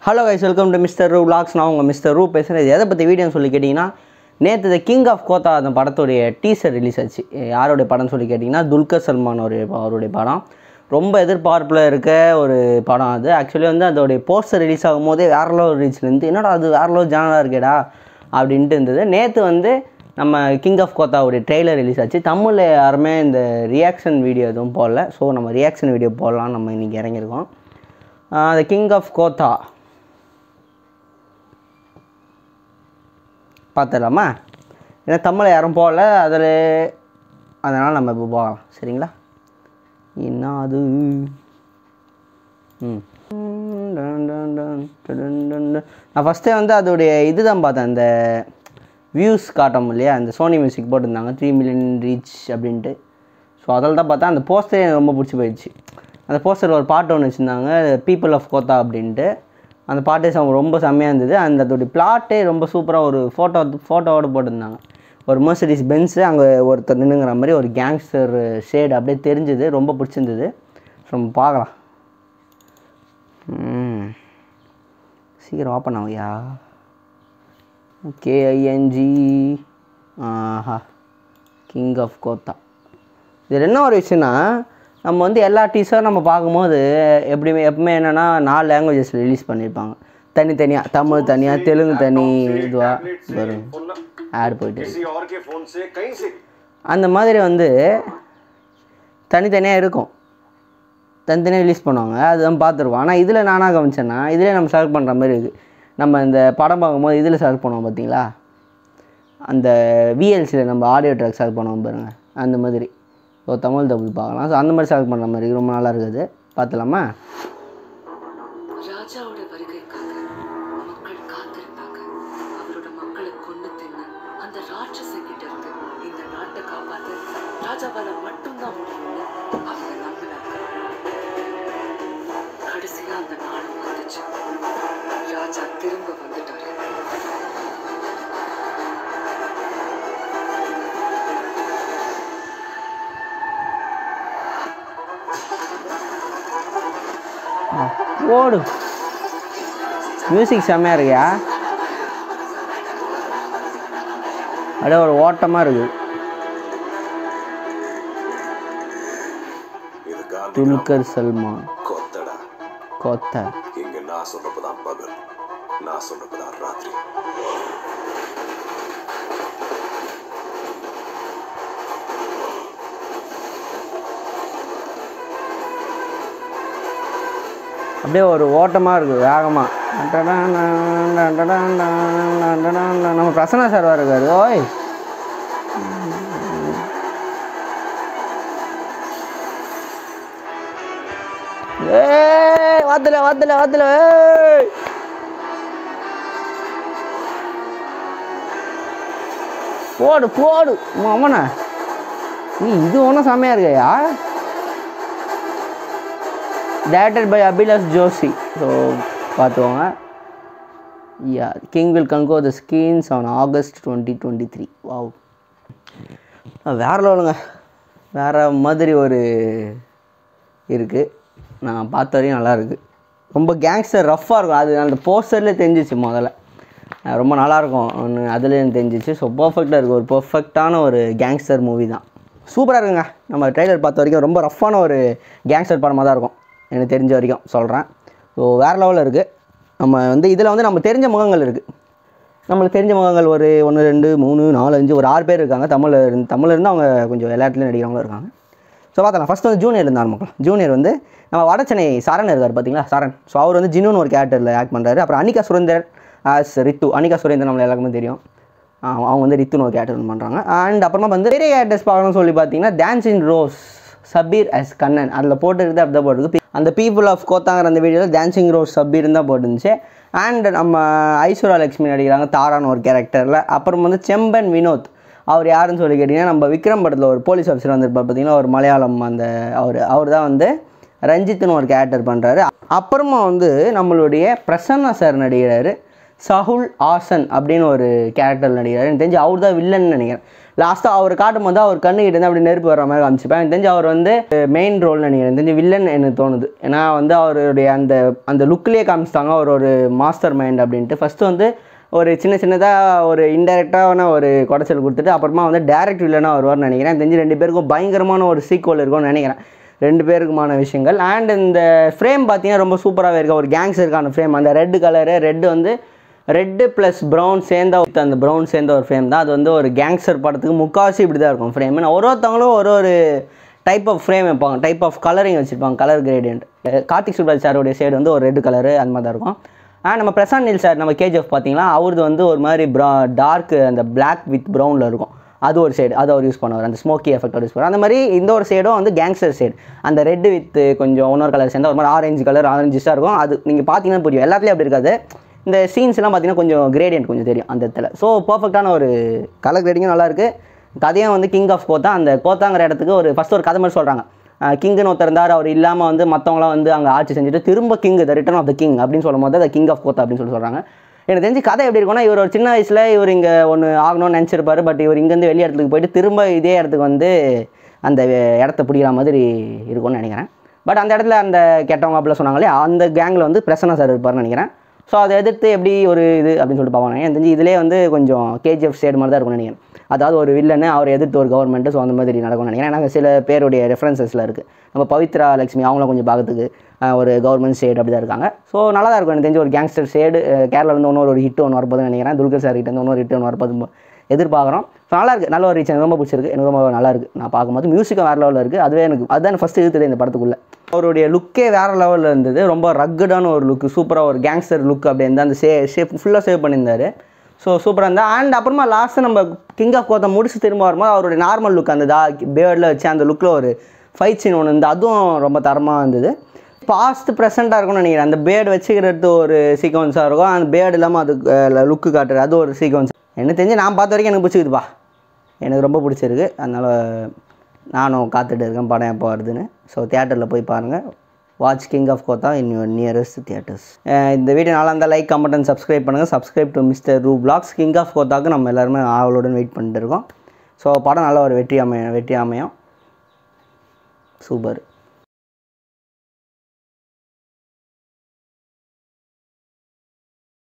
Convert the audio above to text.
Hello guys welcome to mister ரூ vlogs நான் உங்கள் மிஸ்டர் ரூ பேசுகிறேன் இது எதை பற்றி வீடியோன்னு சொல்லி கேட்டிங்கன்னா நேற்று த கிங் ஆஃப் கோத்தா அந்த படத்துடைய டீசர் ரிலீஸ் ஆச்சு யாருடைய படம்னு சொல்லி கேட்டிங்கன்னா துல்கர் சல்மான் ஒரு அவருடைய படம் ரொம்ப எதிர்பார்ப்பில் இருக்க ஒரு படம் அது ஆக்சுவலி வந்து அதோடைய போஸ்டர் ரிலீஸ் ஆகும் போதே வேற லெவல் ரீச்லேருந்து என்னடா அது வேற லெவல் ஜானராக இருக்கேடா அப்படின்ட்டு இருந்தது நேற்று வந்து நம்ம கிங் ஆஃப் கோத்தாவுடைய ட்ரெய்லர் ரிலீஸ் ஆச்சு தமிழில் யாருமே இந்த ரியாக்ஷன் வீடியோ எதுவும் போடல ஸோ நம்ம ரியாக்ஷன் வீடியோ போடலாம் நம்ம இன்றைக்கி இறங்கியிருக்கோம் த கிங் ஆஃப் கோத்தா பார்த்துடலாமா ஏன்னா தமிழ் யாரும் போகல அதில் அதனால் நம்ம இப்போ போகலாம் சரிங்களா என்ன அது ம் டன் டன் டன் டன் டன் டன். நான் ஃபஸ்ட்டே வந்து அதோடைய இது தான் பார்த்தேன் அந்த வியூஸ் காட்டும் இல்லையா அந்த சோனி மியூசிக் போட்டிருந்தாங்க த்ரீ மில்லியன் ரீச் அப்படின்ட்டு ஸோ அதில் தான் பார்த்தா அந்த போஸ்டரே எனக்கு ரொம்ப பிடிச்சி போயிடுச்சு அந்த போஸ்டர் ஒரு பாட்டு ஒன்று வச்சுருந்தாங்க பீப்புள் ஆஃப் கோத்தா அப்படின்ட்டு அந்த பாட்டே செம்ம- ரொம்ப செம்மையாக இருந்தது அந்த அதோடைய பிளாட்டே ரொம்ப சூப்பராக ஒரு ஃபோட்டோ ஃபோட்டோவோடு போட்டிருந்தாங்க ஒரு மர்சடிஸ் பென்ஸு அங்கே ஒருத்தர் நின்னுங்கிற மாதிரி ஒரு கேங்ஸ்டர் ஷேட் அப்படியே தெரிஞ்சுது ரொம்ப பிடிச்சிருந்தது ஸோ நம்ம பார்க்கலாம் ம். சீக்கிரம் ஓப்பன் ஆகுயா கேஐஎன்ஜி ஆஹா கிங் ஆஃப் கோத்தா இதில் என்ன ஒரு விஷயம்னா நம்ம வந்து எல்லா டீசரும் நம்ம பார்க்கும்போது எப்படியுமே எப்பவுமே என்னென்னா நாலு லாங்குவேஜஸில் ரிலீஸ் பண்ணியிருப்பாங்க தனித்தனியாக தமிழ் தனியாக தெலுங்கு தனி இதுவாக வரும் ஆட் போயிட்டு இருக்கு. किसी और के फोन से कहीं से அந்த மாதிரி வந்து தனித்தனியாக இருக்கும் தனித்தனியாக ரிலீஸ் பண்ணுவாங்க அதுதான் பார்த்துருக்கோம் ஆனால் இதில் நானாக கவனிச்சேன்னா இதிலே நம்ம செலக்ட் பண்ணுற மாதிரி இருக்குது நம்ம இந்த படம் பார்க்கும்போது இதில் செலக்ட் பண்ணுவோம் பார்த்தீங்களா அந்த விஎல்சியில் நம்ம ஆடியோ ட்ராக் செலக்ட் பண்ணுவோம் பாருங்க அந்த மாதிரி ஒரு தமிழ் டபுள் பார்க்கலாம் ஸோ அந்த மாதிரி செலக்ட் பண்ணுற மாதிரி இருக்கு. ரொம்ப நல்லா இருக்குது பார்த்துலாமா ராஜாவோட வருகைக்காக மக்கள் காத்திருந்தாங்க அவரோட மக்களை கொண்டு தின்னு அந்த ராட்சசன் கிட்ட இருந்து இந்த நாட்டை காப்பாத்த ராஜாவால மட்டும்தான் முடியும்னு அவங்க நம்பினாங்க கடைசியா அந்த நாளும் வந்துச்சு ராஜா திரும்ப வந்துட்டாரு ஓடு மியூசிக் செம்மையாக இருக்கியா அப்படியே ஒரு ஓட்டமாக இருக்குது இது காந்தி துல்கர் சல்மான் கொத்தடா கோத்தா இங்க நான் சொல்றப்பதான் பகல் நான் சொல்றப்பதான் ராத்திரி அப்படியே ஒரு ஓட்டமாக இருக்குது வேகமாக நம்ம பிரசன்னா சார் இருக்காரு ஓய் ஏய் வாத்துல வாத்துல வாத்துல ஏய் போடு போடு அவனா நீ இது ஒன்றும் செம்மையாக இருக்கையா directed by Abhilash Joshiy so பார்த்துக்கோங்க யா king will conquer the screens on August twenty twenty three wow வேறு லெவலுங்க வேறு மாதிரி ஒரு இருக்குது நான் பார்த்த வரையும் நல்லா இருக்கு ரொம்ப கேங்ஸ்டர் ரஃப்பாக இருக்கும் அது அந்த போஸ்டர்லேயே தெரிஞ்சிச்சு முதல்ல அஹ் ரொம்ப நல்லாயிருக்கும் ஒன்று அதுலேயும் தெரிஞ்சிச்சு ஸோ பர்ஃபெக்டாக இருக்குது ஒரு பர்ஃபெக்டான ஒரு கேங்ஸ்டர் மூவி தான் சூப்பராக இருக்குங்க நம்ம ட்ரெய்லர் பார்த்த வரைக்கும் ரொம்ப ரஃப்பான ஒரு கேங்ஸ்டர் படமாக தான் இருக்கும் எனக்கு தெரிஞ்ச வரைக்கும் சொல்கிறேன் ஸோ வேறு லெவலில் இருக்குது நம்ம வந்து இதில் வந்து நம்ம தெரிஞ்ச முகங்கள் இருக்குது நம்மளுக்கு தெரிஞ்ச முகங்கள் ஒரு ஒன்று ரெண்டு மூணு நாலு அஞ்சு ஒரு ஆறு பேர் இருக்காங்க தமிழில் இருந்து தமிழ்ல இருந்து அவங்க கொஞ்சம் எல்லா இடத்துலையும் நடிக்கிறவங்களும் இருக்காங்க ஸோ பார்த்தலாம் ஃபஸ்ட் வந்து ஜூனியர் இருந்தார் ஆரம்பிக்கலாம் ஜூனியர் வந்து நம்ம வடச்சென்னை சரண் இருக்கார் பார்த்தீங்களா சரண் ஸோ அவர் வந்து ஜினுன்னு ஒரு கேரக்டரில் ஆக்ட் பண்ணுறாரு அப்புறம் அனிகா சுரேந்தர் ஆஸ் ரித்து அனிகா சுரேந்தர் நம்மள எல்லாருக்குமே தெரியும் ஆஹ் அவங்க வந்து ரித்துன்னு ஒரு கேரக்டர் பண்ணுறாங்க அண்ட் அப்புறமா வந்து பெரிய கேரக்டர்ஸ் பார்க்கணும்னு சொல்லி பார்த்தீங்கன்னா dancing Rose Shabeer as Kannan அதில் போட்டுருக்குது அப்படி தான் போட்டுருக்கு அந்த பீப்புள் ஆஃப் கோத்தாங்கிற அந்த வீடியோவில் டான்சிங் ரோஸ் சபீர் தான் போட்டுருந்துச்சு அண்ட் நம்ம ஐஸ்வர்யா லட்சுமி நடிக்கிறாங்க தாரான்னு ஒரு கேரக்டரில் அப்புறம் வந்து செம்பன் வினோத் அவர் யாருன்னு சொல்லி கேட்டிங்கன்னா நம்ம விக்ரம் படத்தில் ஒரு போலீஸ் ஆஃபீஸர் வந்திருப்பார் பார்த்தீங்கன்னா ஒரு மலையாளம் அந்த அவர் அவர் தான் வந்து ரஞ்சித்னு ஒரு கேரக்டர் பண்ணுறாரு அப்புறமா வந்து நம்மளுடைய பிரசன்னா சார் நடிக்கிறாரு சஹுல் ஆசன் அப்படின்னு ஒரு கேரக்டர் நடிக்கிறார் எனக்கு தெரிஞ்சு அவர் தான் வில்லன் நினைக்கிறேன் லாஸ்ட்டாக அவர் காட்டும் போது அவர் கண்ணுக்கிட்ட இருந்து அப்படி நெருப்பு வர மாதிரி காமிச்சிப்பேன் எனக்கு தெரிஞ்சு அவர் வந்து மெயின் ரோல் நினைக்கிறேன் எனக்கு தெரிஞ்சு வில்லன் எனக்கு தோணுது ஏன்னா வந்து அவருடைய அந்த அந்த லுக்லேயே காமிச்சிட்டாங்க அவர் ஒரு மாஸ்டர் மைண்ட் அப்படின்ட்டு ஃபஸ்ட்டு வந்து ஒரு சின்ன சின்னதாக ஒரு இன்டெரக்டான ஒரு குடைச்சல் கொடுத்துட்டு அப்புறமா வந்து டேரக்ட் வில்லனாக வருவார்னு நினைக்கிறேன் எனக்கு தெரிஞ்சு ரெண்டு பேருக்கும் பயங்கரமான ஒரு சீக்வல் இருக்கும்னு நினைக்கிறேன் ரெண்டு பேருக்குமான விஷயங்கள் அண்ட் இந்த ஃப்ரேம் பார்த்தீங்கன்னா ரொம்ப சூப்பராகவே இருக்கு ஒரு கேங்ஸருக்கான ஃப்ரேம் அந்த ரெட் கலரு ரெட்டு வந்து ரெட்டு ப்ளஸ் ப்ரௌன் சேர்ந்த ஒரு- அந்த ப்ரௌன் சேர்ந்த ஒரு ஃப்ரேம் தான் அது வந்து ஒரு கேங்ஸ்டர் படத்துக்கு முக்கால்வாசி இப்படி தான் இருக்கும் ஃப்ரேம் ஒரு ஒருத்தவங்களும் ஒரு ஒரு டைப் ஆஃப் ஃப்ரேம் வைப்பாங்க டைப் ஆஃப் கலரிங் வச்சுருப்பாங்க கலர் கிரேடியன்ட் கார்த்திக் சுப்ராஜ் சாருடைய ஷேடு வந்து ஒரு ரெட் கலரு அந்த மாதிரி தான் இருக்கும் ஆ நம்ம பிரசாந்த் நீல் சார் நம்ம கேஜிஎஃப் பார்த்தீங்களா அவரது வந்து ஒரு மாதிரி ப்ரா டார்க் அந்த பிளாக் வித் ப்ரௌனில் இருக்கும் அது ஒரு சைடு அது அவர் யூஸ் பண்ணுவார் அந்த ஸ்மோக்கி எஃபெக்ட் யூஸ் பண்ணுவார் அந்த மாதிரி இந்த ஒரு சைடும் வந்து கேங்ஸ்டர் சைடு அந்த ரெட் வித் கொஞ்சம் இன்னொரு கலர் சேர்ந்தா ஒரு மாதிரி ஆரஞ்சு கலர் ஆரஞ்சிஸாக இருக்கும் அது நீங்கள் பார்த்தீங்கன்னா புரியும் எல்லாத்துலேயும் அப்படி இருக்காது இந்த சீன்ஸ்லாம் பார்த்தீங்கன்னா கொஞ்சம் கிரேடியன்ட் கொஞ்சம் தெரியும் அந்த இடத்துல ஸோ பர்ஃபெக்டான ஒரு கலர் கிரேடிங்கும் நல்லா இருக்கு கதையும் வந்து கிங் ஆஃப் கோத்தா அந்த கோத்தாங்கிற இடத்துக்கு ஒரு ஃபஸ்ட் ஒரு கதை மாதிரி சொல்கிறாங்க கிங்குன்னு ஒருத்தர் இருந்தார் அவர் இல்லாமல் வந்து மற்றவங்களாம் வந்து அங்கே ஆட்சி செஞ்சுட்டு திரும்ப king the return of the king அப்படின்னு சொல்லும் போது த கிங் ஆஃப் கோத்தா அப்படின்னு சொல்லி சொல்கிறாங்க எனக்கு தெரிஞ்சு கதை எப்படி இருக்கும்னா இவர் ஒரு சின்ன வயசில் இவர் இங்கே ஒன்று ஆகணும்னு நினச்சிருப்பாரு பட் இவர் இங்கேருந்து வெளி இடத்துக்கு போயிட்டு திரும்ப இதே இடத்துக்கு வந்து அந்த இடத்த பிடிக்கிற மாதிரி இருக்கும்னு நினைக்கிறேன் பட் அந்த இடத்துல அந்த கெட்டவங்க அப்படிலாம் சொன்னாங்களே அந்த கேங்கில் வந்து பிரசன்னா சார் இருப்பார்னு நினைக்கிறேன் ஸோ அதை எதிர்த்து எப்படி ஒரு இது அப்படின்னு சொல்லிட்டு பார்ப்பாங்க எனக்கு தெரிஞ்சு இதிலே வந்து கொஞ்சம் கேஜிஎஃப் சைடு மாதிரி தான் இருக்கும்னு நினைக்கிறேன் அதாவது ஒரு வில்லனு அவர் எதிர்த்து ஒரு கவர்மெண்ட்டு ஸோ அந்த மாதிரி நடக்கும்னு நினைக்கிறேன் ஏன்னா சில பேருடைய ரெஃபரன்சஸில் இருக்குது நம்ம பவித்ரா லட்சுமி அவங்களும் கொஞ்சம் பார்க்கறதுக்கு அஹ், ஒரு கவர்மெண்ட் சைடு அப்படி தான் இருக்காங்க ஸோ நல்லா தான் இருக்கும் எனக்கு தெரிஞ்சு ஒரு கேங்ஸ்டர் சைடு கேரளாலேருந்து இன்னொரு ஒரு ஹிட் ஒன்று வரப்போதுன்னு நினைக்கிறேன் துல்கர் சார் கிட்ட இருந்து இன்னொரு ஹிட் ஒன்று வரப்போது எதிர்பார்க்குறோம் ஸோ நல்லா இருக்கு நல்ல ஒரு ரீச் எனக்கு ரொம்ப பிடிச்சிருக்கு எனக்கு ரொம்ப நல்லா இருக்கு நான் பார்க்கும்போது மியூசிக்கும் வேறு லெவலில் இருக்குது அதுவே எனக்கு அதுதான் ஃபஸ்ட்டு இருக்குது இந்த படத்துக்குள்ளே அவருடைய லுக்கே வேறு லெவலில் இருந்தது ரொம்ப ரக்கடான ஒரு லுக்கு சூப்பராக ஒரு கேங்ஸ்டர் லுக் அப்படி இருந்தால் அந்த சே ஷேப் ஃபுல்லாக சேவ் பண்ணியிருந்தாரு ஸோ சூப்பராக இருந்தா அண்ட் அப்புறமா லாஸ்ட்டு நம்ம கிங் ஆஃப் கோத்தம் முடிச்சு திரும்ப வரும்போது அவருடைய நார்மல் லுக் அந்த தா பேர்டில் வச்சு அந்த லுக்கில் ஒரு ஃபைட் சீன் ஒன்று இருந்தது அதுவும் ரொம்ப தரமாக இருந்தது பாஸ்ட் ப்ரெசென்ட்டாக இருக்கும்னு நினைக்கிறேன் அந்த பேர்டு வச்சுக்கிறது ஒரு சீக்வன்ஸாக இருக்கும் அந்த பேர்டு இல்லாமல் அது லுக்கு காட்டுறது அது ஒரு சீக்வன்ஸ் எனக்கு தெரிஞ்சு நான் பார்த்த வரைக்கும் எனக்கு பிடிச்சிக்குதுப்பா எனக்கு ரொம்ப பிடிச்சிருக்கு அதனால் நானும் காத்துட்டு இருக்கேன் படம் எப்போ வருதுன்னு ஸோ தியேட்டரில் போய் பாருங்கள் watch King of Kotha in your nearest theatres இந்த வீடியோ நல்லா இருந்தால் லைக் கமெண்ட் அண்ட் சப்ஸ்கிரைப் பண்ணுங்கள் சப்ஸ்கிரைப் டு மிஸ்டர் ரூ பிளாக்ஸ் கிங் ஆஃப் கோத்தாக்கு நம்ம எல்லாருமே ஆவலுடன் வெயிட் பண்ணிட்டு இருக்கோம் ஸோ படம் நல்ல ஒரு வெற்றி அமையும் வெற்றி அமையும் சூப்பர்